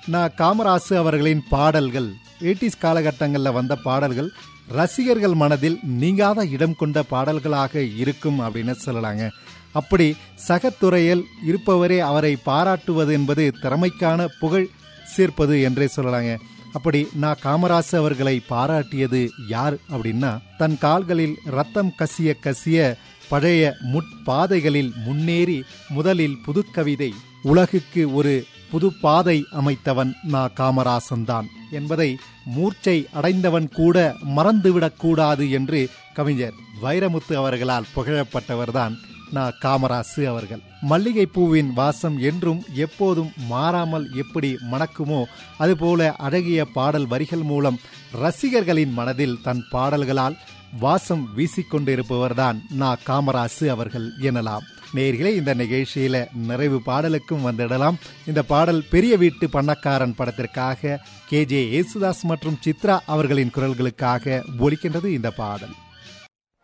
நான் காமராசு அவர்களின் பாடல்கள் எயிட்டிஸ் காலகட்டங்களில் வந்த பாடல்கள் ரசிகர்கள் மனதில் நீங்காத இடம் கொண்ட பாடல்களாக இருக்கும் அப்படின்னு சொல்லலாங்க அப்படி சகத்துறையில் இருப்பவரே அவரை பாராட்டுவது என்பது திறமைக்கான புகழ் சேர்ப்பது என்றே சொல்லலாங்க அப்படி நான் காமராசு அவர்களை பாராட்டியது யார் அப்படின்னா தன் கால்களில் ரத்தம் கசிய கசிய பழைய முட்பாதைகளில் முன்னேறி முதலில் புதுக்கவிதை உலகுக்கு ஒரு புது பாதை அமைத்தவன் நா காமராசன் தான் என்பதை மூர்ச்சை அடைந்தவன் கூட மறந்துவிடக் கூடாது என்று கவிஞர் வைரமுத்து அவர்களால் புகழப்பட்டவர்தான் நா காமராசு அவர்கள் மல்லிகை பூவின் வாசம் என்றும் எப்போதும் மாறாமல் எப்படி மணக்குமோ அதுபோல அழகிய பாடல் வரிகள் மூலம் ரசிகர்களின் மனதில் தன் பாடல்களால் வாசம் வீசிக்கொண்டிருப்பவர்தான் நா காமராசு அவர்கள் எனலாம் நேர்களே இந்த நிகழ்ச்சியில நிறைவு பாடலுக்கும் வந்துடலாம் இந்த பாடல் பெரிய வீட்டு பண்ணக்காரன் படத்திற்காக கே ஜே யேசுதாஸ் மற்றும் சித்ரா அவர்களின் குரல்களுக்காக ஒலிக்கின்றது இந்த பாடல்